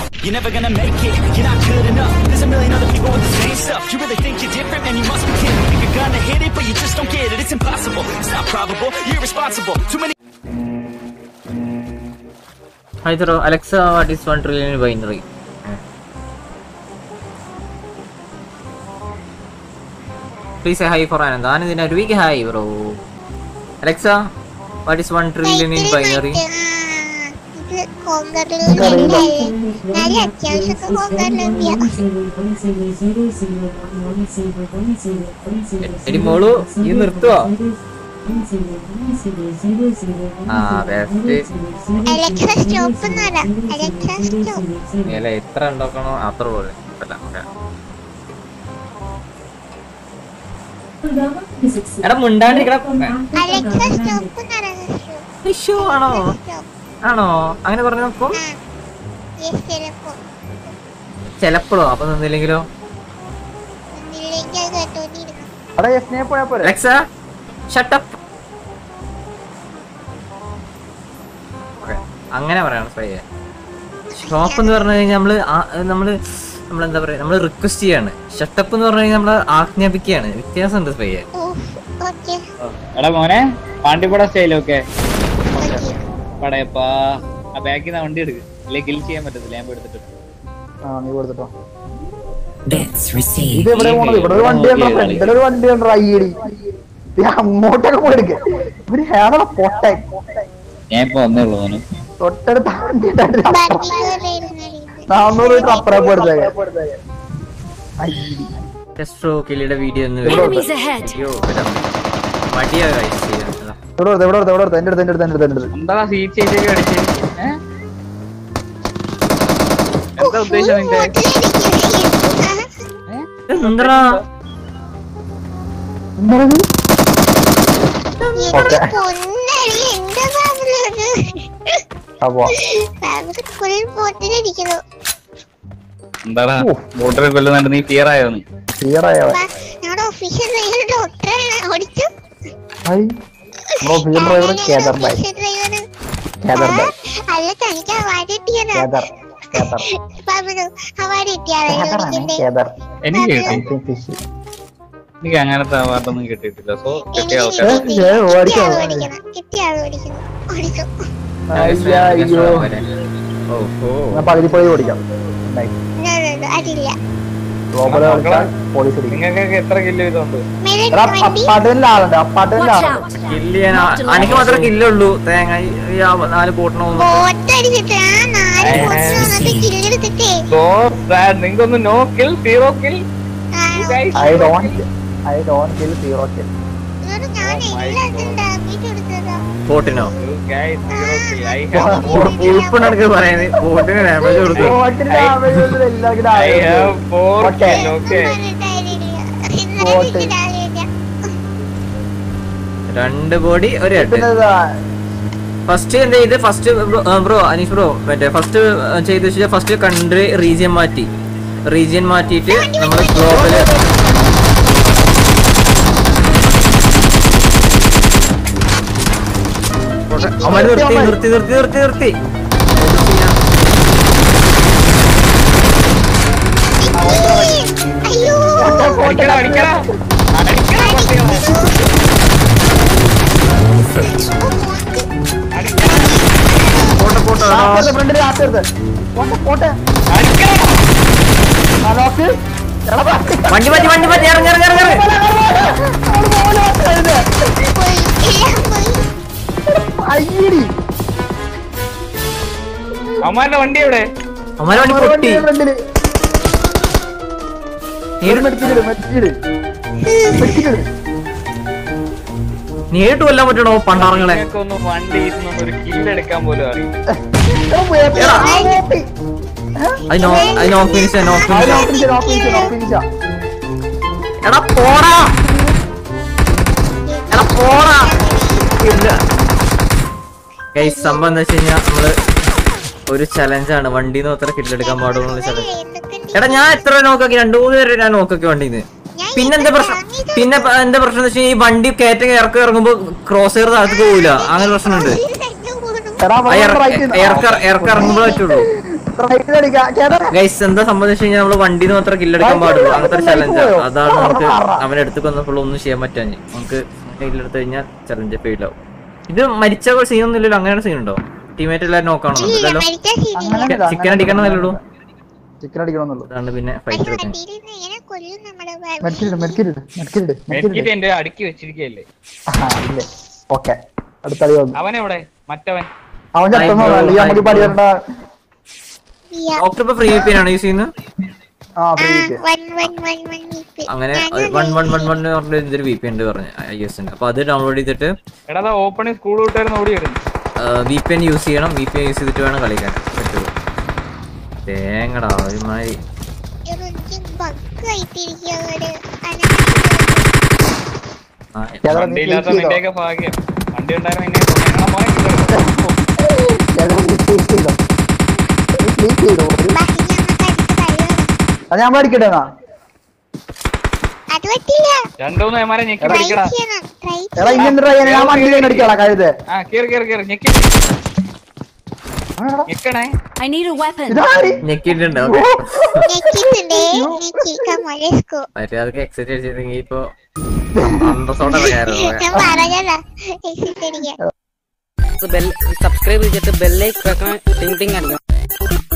You're never gonna make it, you're not good enough There's a million other people with the same stuff You really think you're different, man, you must be kidding Think you're gonna hit it, but you just don't get it It's impossible, it's not probable, you're irresponsible Too many Hi, Thro. Alexa, what is 1 trillion binary? Please say hi for Anand. Anand in a week, hi, bro. Alexa, what is 1 trillion in binary? ഇത് കോങ്കറിൽ നല്ല അത്യാവശ്യമൊക്കെ കോങ്കറിലെത്തിയ എടി മോളു ഈ നിർത്തുവോ ആ best Alexa stop എന്ന് പറ Alexa stop അല്ല എത്ര ഉണ്ടാക്കണോ അത്ര പോലെ അല്ല ഓക്കെ എടാ മുണ്ടാണ്ടിരിക്കട അലക്സ സ്റ്റോപ്പ് എന്ന് പറയുന്നത് ഇഷ്യൂ ആണോ ആണോ അങ്ങനെ പറഞ്ഞു നോക്കൂ ആ യെസ് ചിലപ്പോ ചെലപ്പോഴോ അപ്പൊ നിന്നില്ലെങ്കിലോ ഒന്നില്ലെങ്കിൽ അത് കേട്ടോണ്ടിരുന്നു അവിടെ യസ്നെ പോയാ പോരെ അലക്സ ഷട്ടപ്പ് അങ്ങനെ പറയണം സ്പൈയെ ഷോപ്പ് എന്ന് പറഞ്ഞു കഴിഞ്ഞാൽ നമ്മള് ആ- നമ്മള് നമ്മളെന്താ പറയാ നമ്മള് റിക്വസ്റ്റ് ചെയ്യാണ് ഷട്ടപ്പ് എന്ന് പറഞ്ഞു കഴിഞ്ഞാൽ നമ്മള് ആജ്ഞാപിക്കുകയാണ് വ്യത്യാസമുണ്ട് സ്പൈയെ ഓക്കെ എടാ മോനെ പാണ്ടിപ്പട സ്റ്റൈലൊക്കെ ഓക്കെ പടയപ്പാ ആ ബാക്കിൽ നിന്ന് വണ്ടി എടുക്ക് ഇല്ലേ കിൽ ചെയ്യാൻ പറ്റത്തില്ല ഞാൻ പോയി എടുത്തിട്ട് ആ നീ കൊടുത്തിട്ടോ Bits received. ഇത് എവിടെ പോണത് ഇവിടെ ഒരു വണ്ടി ഉണ്ടോ ഫ്രണ്ടിൽ ഒരു വണ്ടി ഉണ്ടോ അയ്യടി ഇത് അങ്ങോട്ടൊക്കെ പോയി എടുക്ക ഇവര് ഏതാ പൊട്ടെ ഞാൻ ഇപ്പൊ വന്നേ ഉള്ളൂ മോനെ തൊട്ടടുത്ത വണ്ടി ഉണ്ടായിട്ടില്ല. ബാക്കിൽ നാന്നൂറ് മീറ്റർ അപ്പുറം പോയത് അയ്യടി ടെസ്ട്രോ കിളിയുടെ വീഡിയോ ഒന്ന് Enemies ahead. അയ്യോ ഇതാ. മടിയാ guys ചെയ്യാൻ. അതാ. എവിടെ കൊടുത്ത് എവിടെ കൊടുത്ത് എവിടെ കൊടുത്ത് എന്റെ അടുത്ത് എന്റെ അടുത്ത് എന്റെ അടുത്ത് എന്റെ അടുത്ത് എന്താ സീറ്റ് ചേച്ചിയൊക്കെ അടിച്ച് ഏ? എന്താ ഉദ്ദേശം നിന്റെ ഇതെന്തെടാ? എന്താണ് ഓക്കേ. പൊന്നടി എന്റെ ഫാമിലിയാണ് അപ്പൊ ഫാമിലി ഫുൾ പൊട്ടിലിരിക്കുന്നു എന്താടാ ഓ. ബോട്ടറെ കൊല്ലുന്നുണ്ട് നീ ഫിയർ ആയോ നീ ക്ലിയർ ആയോ ഞങ്ങളുടെ ഒഫീഷ്യൽ ഡ്രൈവർ ഡോക്ടറാണ് ഓടിച്ചു ഹായ് നമ്മുടെ official driver Kedar by official driver Kedar by അല്ല തനിക്ക് അവാർഡ് കിട്ടിയതാ കേദർ കേദർ ഫാമിലു അവാർഡ് കിട്ടിയാണ് കേദറാണ് കേദർ എനിക്ക് കിട്ടി സംതിങ് ഫിഷ് എനിക്ക് അങ്ങനത്തെ അവാർഡൊന്നും കിട്ടിയിട്ടില്ല സോ കിട്ടിയ എനിക്ക് ആൾക്കാർ കിട്ടി. ഏ, കിട്ടിയ ഓടിക്കോ. ആള് ഓടിക്കണം കിട്ടിയ ആള് ഓടിക്കണം ഓടിച്ചു അയ്യോ അയ്യോ ഓ ഓ ഞാൻ പകുതി പോയി ഓടിക്കാം Nice. No, no, no, അതില്ല ഗ്ലോബൽ കളിച്ചാൽ പോലീസ് അടിക്കും നിങ്ങൾക്കൊക്കെ എത്ര കില്ല് ഇതുണ്ട് മേലെ എടാ വണ്ടി പടലിൽ ആളുണ്ട് ആ പടലിൽ Watch ആളുണ്ട് out. കില്ല് ചെയ്യാൻ എനിക്ക് മാത്രമേ കില്ലുള്ളൂ തേങ്ങ ഈ- ഈ ആ നാല് കൂട്ടണമെന്ന് ബോട്ട് അടിച്ചിട്ട് ആ നാല് ബോട്ടിൽ വന്നിട്ട് കില്ലെടുത്തിട്ടേ സോ സാഡ് നിങ്ങൾക്കൊന്ന് no kill zero kill I don't I don't kill zero kill ഇതൊരു ഞാൻ എല്ലാത്തിനും ഡാമേജ് കൊടുത്തതാ ബോട്ടിനോ സീറോ കിൽ ഐ ഹാവ് ഉൾപ്പെടെ എനിക്ക് പറയുന്നത് ബോട്ടിന് ഡാമേജ് കൊടുത്തു ബോട്ടിന്റെ ആവേശത്തിൽ എല്ലാവർക്കും I have four Okay. Kill okay bot. രണ്ട് ബോഡി ഒരു ഹെഡ് പിന്നെ ഇതാ, ഫസ്റ്റ് എന്ത് ചെയ്ത് ഫസ്റ്റ് ബ്രോ അനീഷ് ബ്രോ മറ്റേ ഫസ്റ്റ് ചെയ്ത് വെച്ചാൽ ഫസ്റ്റ് കൺട്രി റീജിയൻ മാറ്റി റീജിയൻ മാറ്റിയിട്ട് നമ്മൾ ഗ്ലോബല് അവന്മാര് നിർത്തി നിർത്തി നിർത്തി നിർത്തി നിർത്തി അയ്യോ അടിക്കടാ അടിക്കടാ അടിക്കടാ പട്ടികളെ. പോട്ടെ പോട്ടെ ആ, പോട്ടെ, ഫ്രണ്ടിൽ ആപ്പ് എടുത്ത്. പോട്ടെ, പോട്ടെ. അടിക്കടാ ആ, നോക്ക്. എടാ, വാ. വണ്ടി മാറ്റി വണ്ടി മാറ്റി ഇറങ്ങി ഇറങ്ങി ഇറങ്ങി ഇറങ്ങി. അവള് പോലെ ആക്കരുത്. പോയി എല്ലാം പോയി അയ്യടി. അവന്മാരുടെ വണ്ടി എവിടെ അവന്മാരെ വണ്ടി അവരുടെ പൊട്ടി വണ്ടിയുടെ ഫ്രണ്ടില്. നേരിട്ട് മെഡിക്കല്, മെഡിക്കല്. മെഡിക്കല്. നേരിട്ട് കൊല്ലാൻ പറ്റണോ പണ്ടാറങ്ങളെ നിങ്ങൾക്കൊന്നും വണ്ടി ഇരുന്നൊന്നും ഒരു കില്ലെടുക്കാൻ പോലും അറിയില്ല എടാ, വേപ്പി. എടാ. ആ, വേപ്പി. അത് നോ അത് നോക്ക് ഫിനിഷ് നോക്ക് ആ, ഫിനിഷ് നോക്ക് ഫിനിഷ്, നോക്ക് ഫിനിഷ്, നോക്ക് ഫിനിഷാ. എടാ പോടാ എടാ പോടാ ഇല്ല ഗൈസ് സംഭവം എന്താ വെച്ച് കഴിഞ്ഞാ നമ്മള് ഒരു ചലഞ്ചാണ് വണ്ടിന്ന് അത്ര കിട്ടിലെടുക്കാൻ പാടുള്ള ചലഞ്ച് എടാ ഞാൻ എത്ര നോക്കാക്കി രണ്ടു മൂന്ന് പേര് ഞാൻ നോക്കാക്കി വണ്ടിന്ന് പിന്നെ എന്താ പ്രശ്നം പിന്നെ പ- എന്താ പ്രശ്നം എന്ന് വെച്ചാൽ ഈ വണ്ടി കയറ്റം ഇറക്കം ഇറങ്ങുമ്പോ ക്രോസ് ചെയ്ത് താഴത്ത് പോവില്ല അങ്ങനെ പ്രശ്നമുണ്ട് എടാ, ആ അവൻ ഇറക്ക right ചെയ്യുന്നു. ഇറക്ക ഇറക്കം ഇറങ്ങുമ്പോഴേ പറ്റുള്ളൂ റൈറ്റ് അടിക്കാം ചേട്ടാ ഗൈസ് എന്താ സംബന്ധിച്ച് കഴിഞ്ഞാൽ നമ്മള് വണ്ടിന്ന് മാത്രം കില്ലെടുക്കാൻ പാടുള്ളൂ അങ്ങനത്തെ ഒരു ചലഞ്ച് അതാണ് നമുക്ക് അവന്റെ അടുത്ത് വന്നപ്പോൾ ഒന്നും ചെയ്യാൻ പറ്റാഞ്ഞ് നമുക്ക് കില്ലെടുത്ത് കഴിഞ്ഞാൽ ചലഞ്ച് ഫെയിൽ ആവും ഇത് മരിച്ച സീൻ ഒന്നും ഇല്ലല്ലോ അങ്ങനെ സീൻ ഉണ്ടോ ടീമേറ്റ് എല്ലാവരും നോക്കാണോ ഇല്ല ഇല്ലല്ലോ മരിച്ച സീനില്ല അങ്ങനെ ചിക്കൻ അടിക്കണമെന്നല്ലോ ചിക്കൻ അടിക്കണമെന്നുള്ളൂ അതാണ് പിന്നെ പക്ഷെ ഫൈറ്റ് വെക്കാൻ വണ്ടിയിൽ നിന്ന് എങ്ങനെ കൊല്ലും നമ്മുടെ മെഡിക്കലിട് മെഡിക്കലിട് മെഡിക്കലിട് മെഡിക്കിറ്റ് മെഡിക്കലിട് എന്റെ അടുക്കി വെച്ചിരിക്കല്ലേ ആ ഇല്ലേ ഓക്കെ അടുത്തടി വന്നു അവനെവിടെ മറ്റവൻ അവൻ ചത്തൊന്നും ഈ നമുക്ക് പടി വരണ്ട ഡോക്ടർ ഇപ്പൊ ഫ്രീ പി ആണ് യൂസ് ചെയ്യുന്നത് ആ free one one one one അങ്ങനെ വൺ വൺ വൺ വൺ പറഞ്ഞ ഇതൊരു വി പി ഉണ്ട് പറഞ്ഞു ഐ എസ് ഉണ്ട് അപ്പൊ അത് ഡൗൺലോഡ് ചെയ്തിട്ട് എടാ ഓപ്പണിങ് സ്കൂൾ വിട്ടായിരുന്നു ഓടി വരുന്നു വി പി എൻ യൂസ് ചെയ്യണം വി പി എൻ യൂസ് ചെയ്തിട്ട് വേണം കളിക്കാൻ പറ്റുള്ളൂ തേങ്ങടാ ഒരുമാതിരി ബഗ് ആയിട്ടിരിക്കുക ഒരു ആ, ചേട്ടാ, നീ വണ്ടി ഇല്ലാത്ത sleep ചെയ്തോ? നിന്റെയൊക്കെ ഭാഗ്യം വണ്ടി ഉണ്ടായിരുന്ന എന്നെ കൊണ്ടുവരണം. മോനെ കിട്ടുമോ? ചേട്ടാ, നീ sleep ചെയ്തോ? നീ sleep ചെയ്തോ? ഒരു- ബാക്കി ഞങ്ങൾക്ക് അടുത്ത് കഴിയണം അത് ഞാൻ പഠിക്കട്ടെ എന്നാ അത് പറ്റില്ല രണ്ടൂന്ന് ഏമാരെ ഞെക്കി ട്രൈ പിടിക്കടാ ചെയ്യണം ട്രൈ എടാ ഇങ്ങനെ ട്രൈ ചെയ്യാൻ ഞാൻ വണ്ടി കഴിഞ്ഞ് അടിക്കാളാ കഴുത് ആ കേറി കേറി കേറി ഞെക്കി ഞെക്കണേ I need a weapon. ഇതാരി ഞെക്കിയിട്ടുണ്ട് ഓക്കെ ഞെക്കിട്ടുണ്ടേ ഞെക്കി കമോളെസ്കോ മറ്റേ അതൊക്കെ എക്സൈറ്റ് അടിച്ചിരുന്നെങ്കിൽ ഇപ്പൊ അന്തസ്സോടെ കയറുക ഞാൻ പറഞ്ഞതാ എക്സിറ്റ് അടിക്കാൻ ബെൽ സബ്സ്ക്രൈബ് ചെയ്തിട്ട് ബെല്ലൈക്ക് വെക്കണം ടിങ് ടിങ് അടിക്കണം